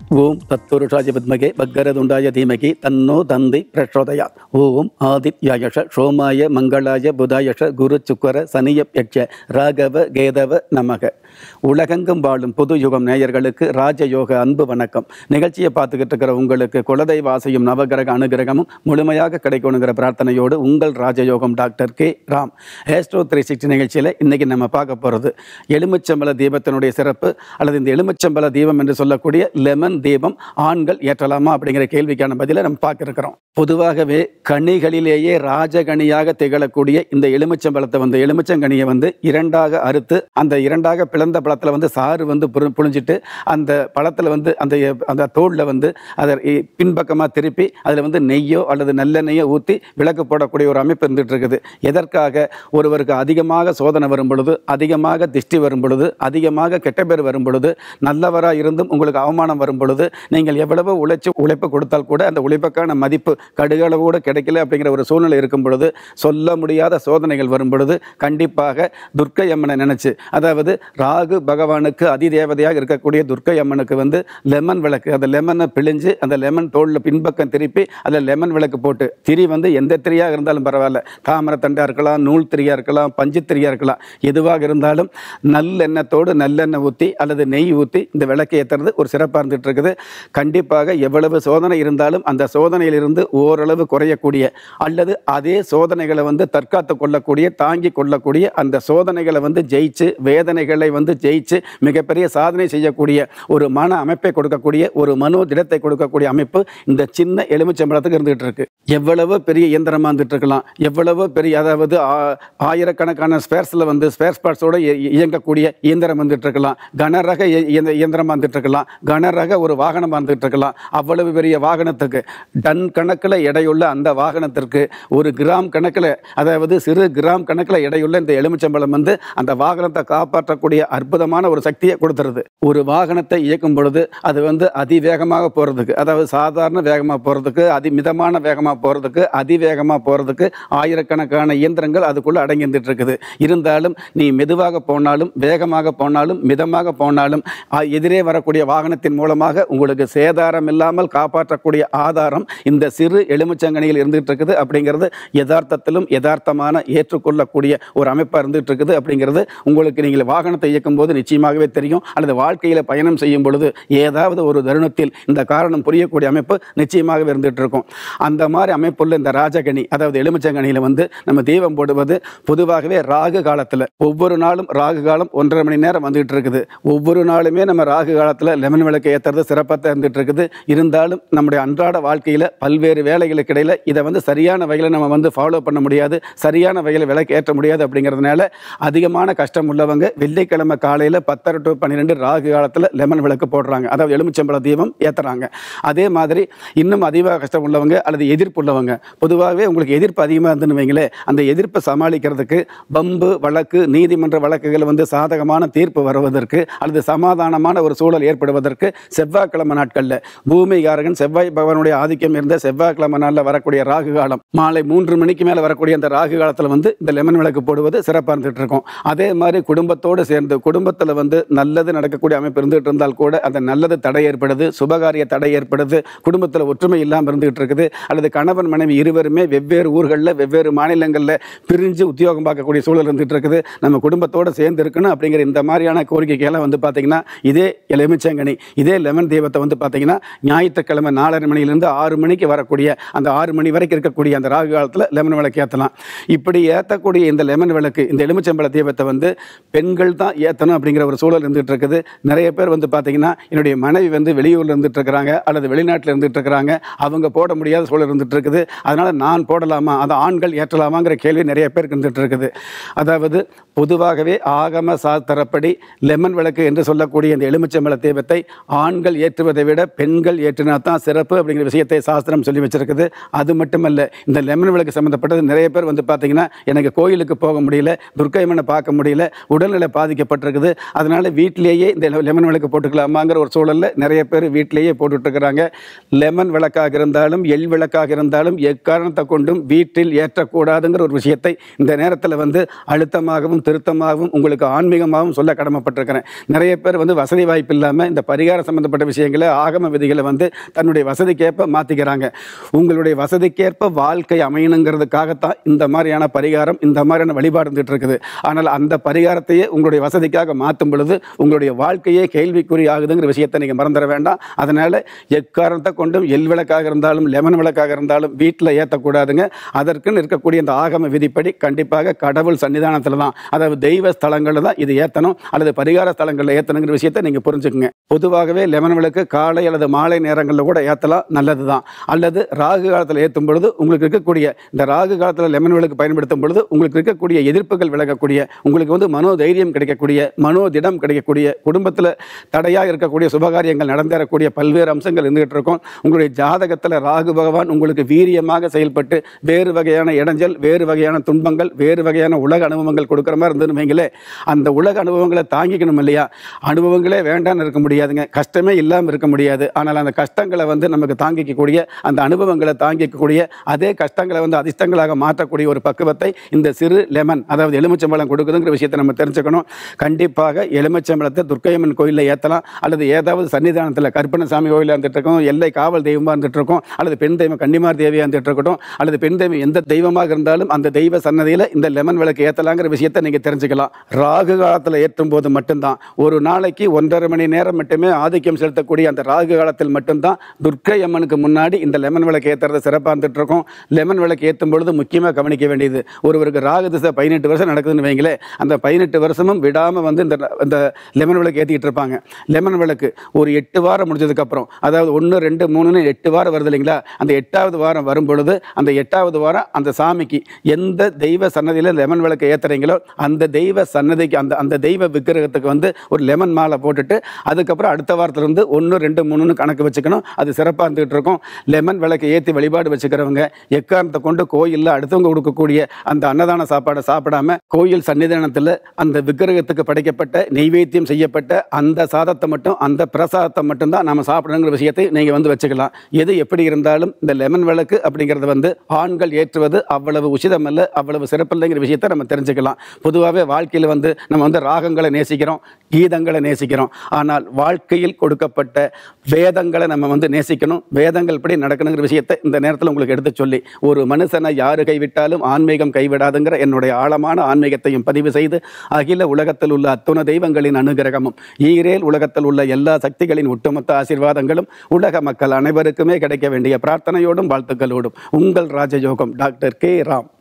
ஓம் தத்துருஷாய வித்மகே பக்கரதுண்டாய தீமகி தன்னோ தந்தி பிரச்சோதயாத் ஓம் ஆதித்யாயஷ சோமாய மங்களாய புதாயஷ குரு சுக்கர சனிய யட்ச ராகவ கேதவ நமக உலகெங்கும் வாழும் புது யுகம் நேயர்களுக்கு ராஜயோக அன்பு வணக்கம் நிகழ்ச்சியை பார்த்துக்கிட்டு இருக்கிற உங்களுக்கு குலதெய்வ ஆசையும் நவகிரக அனுகிரகமும் முழுமையாக கிடைக்கணுங்கிற பிரார்த்தனையோடு உங்கள் Rajayogam doctor K Ram astro three sixty நிகழ்ச்சியில் இன்னைக்கு நம்ம பார்க்க போகிறது எலுமிச்சம்பழ தீபத்தினுடைய சிறப்பு அல்லது இந்த எலுமிச்சம்பழ தீபம் என்று சொல்லக்கூடிய லெமன் தீபம் ஆண்கள் ஏற்றலாமா அப்படிங்கிற கேள்விக்கான பதிலை நம்ம பார்க்க இருக்கிறோம் பொதுவாகவே கனிகளிலேயே ராஜகனியாக திகழக்கூடிய இந்த எலுமிச்சம்பழத்தை வந்து எலுமிச்சங்கனியை வந்து இரண்டாக அறுத்து அந்த இரண்டாக பிளந்த பழத்தில் வந்து சாறு வந்து புரி புழிஞ்சிட்டு அந்த பழத்தில் வந்து அந்த அந்த தோலில் வந்து அதை இ- பின்பக்கமாக திருப்பி அதில் வந்து நெய்யோ அல்லது நல்லெண்ணெய்யோ ஊற்றி விளக்கு போடக்கூடிய ஒரு அமைப்பு இருந்துட்டு இருக்குது எதற்காக ஒருவருக்கு அதிகமாக சோதனை வரும் பொழுது அதிகமாக திஷ்டி வரும் பொழுது அதிகமாக கெட்ட பேர் வரும் பொழுது நல்லவராக இருந்தும் உங்களுக்கு அவமானம் வரும் பொழுது நீங்கள் எவ்வளவு உழைச்சி உழைப்பு கொடுத்தால் கூட அந்த உழைப்புக்கான மதிப்பு கடுகளவு கூட கிடைக்கல அப்படிங்கிற ஒரு சூழ்நிலை இருக்கும் பொழுது சொல்ல முடியாத சோதனைகள் வரும் பொழுது கண்டிப்பாக துர்க்கை அம்மனை நினைச்சு அதாவது ராகு பகவானுக்கு அதிதேவதையாக இருக்கக்கூடிய துர்க்கை அம்மனுக்கு வந்து லெமன் விளக்கு அந்த லெமனை பிழிஞ்சு அந்த லெமன் தோளில் பின்பக்கம் திருப்பி அதில் லெமன் விளக்கு போட்டு திரி வந்து எந்த திரியாக இருந்தாலும் பரவாயில்ல தாமரை தண்டாக இருக்கலாம் நூல் திரியாக இருக்கலாம் பஞ்சு திரியாக இருக்கலாம் எதுவாக இருந்தாலும் நல்லெண்ணத்தோடு நல்லெண்ணெய் ஊற்றி அல்லது நெய் ஊற்றி இந்த விளக்கை ஏற்றுறது ஒரு சிறப்பாக இருந்துட்டு இருக்குது கண்டிப்பாக எவ்வளவு சோதனை இருந்தாலும் அந்த சோதனையிலிருந்து ஓரளவு குறையக்கூடிய அல்லது அதே சோதனைகளை வந்து தற்காத்து கொள்ளக்கூடிய தாங்கி கொள்ளக்கூடிய அந்த சோதனைகளை வந்து ஜெயிச்சு வேதனைகளை வந்து ஜெயிச்சு மிகப்பெரிய சாதனை செய்யக்கூடிய ஒரு மன அமைப்பை கொடுக்கக்கூடிய ஒரு மனோ திடத்தை கொடுக்கக்கூடிய அமைப்பு இந்த சின்ன எலுமிச்சம்பழத்துக்கு இருந்துகிட்டு இருக்கு எவ்வளவு பெரிய இயந்திரமா இருந்துட்டு இருக்கலாம் எவ்வளவு பெரிய அதாவது ஆ- ஆயிரக்கணக்கான ஸ்பேர்ஸில் வந்து ஸ்பேர் பார்ட்ஸோட இயங்கக்கூடிய இயந்திரம் வந்துட்டு இருக்கலாம் கனரக இய- இயந்த- இயந்திரமா இருந்துட்டு இருக்கலாம் கனரக ஒரு வாகனமா இருந்துட்டு இருக்கலாம் அவ்வளவு பெரிய வாகனத்துக்கு டன் கணக்கில் எடையுள்ள அந்த வாகனத்திற்கு ஒரு கிராம் கணக்கில் அதாவது சிறு கிராம் கணக்கில் எடையுள்ள இந்த எலுமிச்சம்பழம் வந்து அந்த வாகனத்தை காப்பாற்றக்கூடிய அற்புதமான ஒரு சக்தியை கொடுத்துருது ஒரு வாகனத்தை இயக்கும் பொழுது அது வந்து அதிவேகமாக போகிறதுக்கு அதாவது சாதாரண வேகமாக போகிறதுக்கு அதிமிதமான வேகமாக போகிறதுக்கு அதிவேகமாக போகிறதுக்கு ஆயிரக்கணக்கான இயந்திரங்கள் அதுக்குள்ளே அடங்கி இருந்துட்டு இருக்குது இருந்தாலும் நீ மெதுவாக போனாலும் வேகமாக போனாலும் மிதமாக போனாலும் ஆ, எதிரே வரக்கூடிய வாகனத்தின் மூலமாக உங்களுக்கு சேதாரம் இல்லாமல் காப்பாற்றக்கூடிய ஆதாரம் இந்த சிறு எலுமிச்சங்கனியில் இருந்துகிட்டு இருக்குது அப்படிங்கிறது யதார்த்தத்திலும் யதார்த்தமான ஏற்றுக்கொள்ளக்கூடிய ஒரு அமைப்பாக இருந்துகிட்டு இருக்குது அப்படிங்கிறது உங்களுக்கு நீங்கள் வாகனத்தை இயக்கும் போது நிச்சயமாகவே தெரியும் அல்லது வாழ்க்கையில் பயணம் செய்யும் பொழுது ஏதாவது ஒரு தருணத்தில் இந்த காரணம் புரியக்கூடிய அமைப்பு நிச்சயமாகவே இருந்துகிட்டு இருக்கும் அந்த மாதிரி அமைப்புள்ள இந்த ராஜகனி அதாவது எலுமிச்சங்கனியில் வந்து நம்ம தீபம் போடுவது பொதுவாகவே ராகு காலத்தில் ஒவ்வொரு நாளும் ராகு காலம் ஒன்றரை மணி நேரம் வந்துகிட்டு இருக்குது ஒவ்வொரு நாளுமே நம்ம ராகு காலத்தில் லெமன் விளக்கு ஏற்றுறது சிறப்பாக தான் இருந்துட்டு இருக்குது இருந்தாலும் நம்முடைய அன்றாட வாழ்க்கையில் பல்வேறு வேலைகளுக்கு இடையில் இதை வந்து சரியான வகையில் நம்ம வந்து ஃபாலோ பண்ண முடியாது சரியான வகையில் விளக்கு ஏற்ற முடியாது அப்படிங்கிறதுனால அதிகமான கஷ்டம் உள்ளவங்க வெள்ளிக்கிழமை காலையில் பத்தரை டு பன்னிரெண்டு ராகு காலத்தில் லெமன் விளக்கு போடுறாங்க அதாவது எலுமிச்சம்பழ தீபம் ஏற்றுறாங்க அதே மாதிரி இன்னும் அதிக கஷ்டம் உள்ளவங்க அல்லது எதிர்ப்பு உள்ளவங்க பொதுவாகவே உங்களுக்கு எதிர்ப்பு அதிகமாக இருந்துன்னு வைங்களேன் அந்த எதிர்ப்பை சமாளிக்கிறதுக்கு பம்பு வழக்கு நீதிமன்ற வழக்குகள் வந்து சாதகமான தீர்ப்பு வருவதற்கு அல்லது சமாதானமான ஒரு சூழல் ஏற்படுவதற்கு செவ்வாய்க்கிழமை நாட்களில் பூமிகாரகன் செவ்வாய் பகவானுடைய ஆதிக்கம் இருந்த செவ்வாய்க்கிழமை நாளில் வரக்கூடிய ராகு காலம் மாலை மூன்று மணிக்கு மேலே வரக்கூடிய அந்த ராகு காலத்தில் வந்து இந்த லெமன் விளக்கு போடுவது சிறப்பாக இருந்துட்டு இருக்கும் அதே மாதிரி குடும்பத்தோடு சேர்ந்து குடும்பத்தில் வந்து நல்லது நடக்கக்கூடிய அமைப்பு இருந்துகிட்டு இருந்தால் கூட அந்த நல்லது தடை ஏற்படுது சுபகாரிய தடை ஏற்படுது குடும்பத்தில் ஒற்றுமை இல்லாமல் இருந்துகிட்டு இருக்குது அல்லது கணவன் மனைவி இருவருமே வெவ்வேறு ஊர்களில் வெவ்வேறு மாநிலங்களில் பிரிஞ்சு உத்தியோகம் பார்க்கக்கூடிய சூழல் இருந்துகிட்டு இருக்குது நம்ம குடும்பத்தோடு சேர்ந்து இருக்கணும் அப்படிங்கிற இந்த மாதிரியான கோரிக்கைக்கெல்லாம் வந்து பார்த்தீங்கன்னா இதே எலுமிச்சங்கனி இதே லெமன் தீபத்தை வந்து பார்த்தீங்கன்னா ஞாயிற்றுக்கிழமை நாலரை மணியிலிருந்து ஆறு மணிக்கு வரக்கூடிய அந்த ஆறு மணி வரைக்கும் இருக்கக்கூடிய அந்த ராகு காலத்தில் லெமன் விளக்கு ஏற்றலாம் இப்படி ஏற்றக்கூடிய இந்த லெமன் விளக்கு இந்த எலுமிச்சம்பழ தீபத்தை வந்து பெண்கள் தான் ஏற்றணும் அப்படிங்கிற ஒரு சூழல் இருந்துகிட்டு இருக்குது நிறைய பேர் வந்து பார்த்தீங்கன்னா என்னுடைய மனைவி வந்து வெளியூரில் இருந்துட்டு இருக்கிறாங்க அல்லது வெளிநாட்டில் இருந்துட்டு இருக்கிறாங்க அவங்க போட முடியாத சூழல் இருந்துட்டு இருக்குது அதனால் நான் போடலாமா அதை ஆண்கள் ஏற்றலாமாங்கிற கேள்வி நிறைய பேருக்கு இருந்துட்டு இருக்குது அதாவது பொதுவாகவே ஆகம சாஸ்திரப்படி லெமன் விளக்கு என்று சொல்லக்கூடிய இந்த எலுமிச்சம்பழ தீபத்தை ஆண்கள் ஏற்றுவதை விட பெண்கள் ஏற்றினா தான் சிறப்பு அப்படிங்கிற விஷயத்தை சாஸ்திரம் சொல்லி வச்சிருக்குது அது மட்டுமல்ல இந்த லெமன் விளக்கு சம்மந்தப்பட்டது நிறைய பேர் வந்து பார்த்தீங்கன்னா எனக்கு கோயிலுக்கு போக முடியல துர்க்கைமனை பார்க்க முடியல உடல்நிலை பாதிக்கப்பட்டிருக்குது அதனால வீட்டிலேயே இந்த லெமன் விளக்கு போட்டுக்கலாமாங்கிற ஒரு சூழல்ல நிறைய பேர் வீட்டிலேயே போட்டுட்டு இருக்கிறாங்க லெமன் விளக்காக இருந்தாலும் எள் விளக்காக இருந்தாலும் எக்காரணத்தை கொண்டும் வீட்டில் ஏற்றக்கூடாதுங்கிற ஒரு விஷயத்தை இந்த நேரத்தில் வந்து அழுத்தமாகவும் திருத்தமாகவும் உங்களுக்கு ஆன்மீகமாகவும் சொல்ல கடமைப்பட்டிருக்கிறேன் நிறைய பேர் வந்து வசதி வாய்ப்பு இல்லாமல் இந்த பரிகார சம்பந்தப்பட்ட சம்பந்தப்பட்ட விஷயங்களை ஆகம விதிகளை வந்து தன்னுடைய வசதிக்கேற்ப மாற்றிக்கிறாங்க உங்களுடைய வசதிக்கேற்ப வாழ்க்கை அமையணுங்கிறதுக்காகத்தான் இந்த மாதிரியான பரிகாரம் இந்த மாதிரியான வழிபாடு இருந்துட்டு இருக்குது ஆனால் அந்த பரிகாரத்தையே உங்களுடைய வசதிக்காக மாற்றும் பொழுது உங்களுடைய வாழ்க்கையே கேள்விக்குறி ஆகுதுங்கிற விஷயத்தை நீங்கள் மறந்துட வேண்டாம் அதனால் எக்காரணத்தை கொண்டும் எல் விளக்காக இருந்தாலும் லெமன் விளக்காக இருந்தாலும் வீட்டில் ஏற்றக்கூடாதுங்க அதற்குன்னு இருக்கக்கூடிய இந்த ஆகம விதிப்படி கண்டிப்பாக கடவுள் சன்னிதானத்தில் தான் அதாவது தெய்வ ஸ்தலங்களில் தான் இது ஏற்றணும் அல்லது பரிகார ஸ்தலங்களில் ஏற்றணுங்கிற விஷயத்தை நீங்கள் புரிஞ்சுக்குங்க பொதுவாகவே லெமன் விளக்கு காலை அல்லது மாலை நேரங்களில் கூட ஏற்றலாம் நல்லது தான் அல்லது ராகு காலத்தில் ஏற்றும் பொழுது உங்களுக்கு இருக்கக்கூடிய இந்த ராகு காலத்தில் லெமன் விளக்கு பயன்படுத்தும் பொழுது உங்களுக்கு இருக்கக்கூடிய எதிர்ப்புகள் விலகக்கூடிய உங்களுக்கு வந்து மனோ தைரியம் கிடைக்கக்கூடிய மனோதிடம் கிடைக்கக்கூடிய குடும்பத்தில் தடையாக இருக்கக்கூடிய சுபகாரியங்கள் நடந்தேறக்கூடிய பல்வேறு அம்சங்கள் இருந்துகிட்டு இருக்கும் உங்களுடைய ஜாதகத்தில் ராகு பகவான் உங்களுக்கு வீரியமாக செயல்பட்டு வேறு வகையான இடைஞ்சல் வேறு வகையான துன்பங்கள் வேறு வகையான உலக அனுபவங்கள் கொடுக்குற மாதிரி இருந்துன்னு வைங்களே அந்த உலக அனுபவங்களை தாங்கிக்கணும் இல்லையா அனுபவங்களே வேண்டாம்னு இருக்க முடியாதுங்க கஷ்டமே இல்லாமல் இருக்க முடியாது ஆனால் அந்த கஷ்டங்களை வந்து நமக்கு தாங்கிக்கக்கூடிய அந்த அனுபவங்களை தாங்கிக்கக்கூடிய அதே கஷ்டங்களை வந்து அதிர்ஷ்டங்களாக மாற்றக்கூடிய ஒரு பக்குவத்தை இந்த சிறு லெமன் அதாவது எலுமிச்சம்பழம் கொடுக்குதுங்கிற விஷயத்தை நம்ம தெரிஞ்சுக்கணும் கண்டிப்பாக எலுமிச்சம்பழத்தை துர்க்கையம்மன் கோயிலில் ஏற்றலாம் அல்லது ஏதாவது சன்னிதானத்தில் கருப்பணசாமி கோயிலில் இருந்துட்டு இருக்கோம் எல்லை காவல் தெய்வமாக இருந்துட்டு இருக்கோம் அல்லது பெண் தெய்வம் கன்னிமார் தேவியாக இருந்துட்டு இருக்கட்டும் அல்லது பெண் தெய்வம் எந்த தெய்வமாக இருந்தாலும் அந்த தெய்வ சன்னதியில் இந்த லெமன் விளக்கு ஏற்றலாங்கிற விஷயத்தை நீங்கள் தெரிஞ்சுக்கலாம் ராகு காலத்தில் ஏற்றும் போது மட்டும்தான் ஒரு நாளைக்கு ஒன்றரை மணி நேரம் மட்டுமே ஆதிக்கம் செலுத்தக்கூடிய அந்த ராகு காலத்தில் மட்டும்தான் துர்க்கை அம்மனுக்கு முன்னாடி இந்த லெமன் விளக்கு ஏற்றுறது சிறப்பாக இருந்துட்டு இருக்கும் லெமன் விளக்கு ஏற்றும் பொழுது முக்கியமாக கவனிக்க வேண்டியது ஒருவருக்கு ராகு திசை பதினெட்டு வருஷம் நடக்குதுன்னு வைங்களேன் அந்த பதினெட்டு வருஷமும் விடாமல் வந்து இந்த இந்த லெமன் விளக்கு ஏற்றிக்கிட்டு இருப்பாங்க லெமன் விளக்கு ஒரு எட்டு வாரம் முடிஞ்சதுக்கப்புறம் அதாவது ஒன்று ரெண்டு மூணுன்னு எட்டு வாரம் வருது இல்லைங்களா அந்த எட்டாவது வாரம் வரும் பொழுது அந்த எட்டாவது வாரம் அந்த சாமிக்கு எந்த தெய்வ சன்னதியில் லெமன் விளக்கு ஏற்றுறீங்களோ அந்த தெய்வ சன்னதிக்கு அந்த அந்த தெய்வ விக்கிரகத்துக்கு வந்து ஒரு லெமன் மாலை போட்டுட்டு அதுக்கப்புறம் அடுத்த வாரத்திலிருந்து ஒன்று ரெண்டு மூணுன்னு கணக்கு வச்சுக்கணும் அது சிறப்பாக இருந்துகிட்டு இருக்கும் லெமன் விளக்கு ஏற்றி வழிபாடு வச்சுக்கிறவங்க எக்காரணத்தை கொண்டு கோயிலில் அடுத்தவங்க கொடுக்கக்கூடிய அந்த அன்னதான சாப்பாடை சாப்பிடாம கோயில் சன்னிதானத்தில் அந்த விக்கிரகத்துக்கு படைக்கப்பட்ட நெய்வேத்தியம் செய்யப்பட்ட அந்த சாதத்தை மட்டும் அந்த பிரசாதத்தை மட்டும்தான் நாம சாப்பிடணுங்கிற விஷயத்தை நீங்கள் வந்து வச்சுக்கலாம் எது எப்படி இருந்தாலும் இந்த லெமன் விளக்கு அப்படிங்கிறது வந்து ஆண்கள் ஏற்றுவது அவ்வளவு உசிதமல்ல அவ்வளவு சிறப்பில்லைங்கிற விஷயத்தை நம்ம தெரிஞ்சுக்கலாம் பொதுவாகவே வாழ்க்கையில் வந்து நம்ம வந்து ராகங்களை நேசிக்கிறோம் கீதங்களை நேசிக்கிறோம் ஆனால் வாழ்க்கையில் கொடுக்கப்பட்ட வேதங்களை நம்ம வந்து நேசிக்கணும் வேதங்கள் படி நடக்கணுங்கிற விஷயத்தை இந்த நேரத்தில் உங்களுக்கு எடுத்து சொல்லி ஒரு மனுஷனை யாரு கைவிட்டாலும் ஆன்மீகம் கைவிடாதுங்கிற என்னுடைய ஆழமான ஆன்மீகத்தையும் பதிவு செய்து அகில உலகத்தில் உள்ள அத்துண தெய்வங்களின் அனுகிரகமும் ஈரேல் உலகத்தில் உள்ள எல்லா சக்திகளின் ஒட்டுமொத்த ஆசீர்வாதங்களும் உலக மக்கள் அனைவருக்குமே கிடைக்க வேண்டிய பிரார்த்தனையோடும் வாழ்த்துக்களோடும் உங்கள் ராஜயோகம் டாக்டர் கே ராம்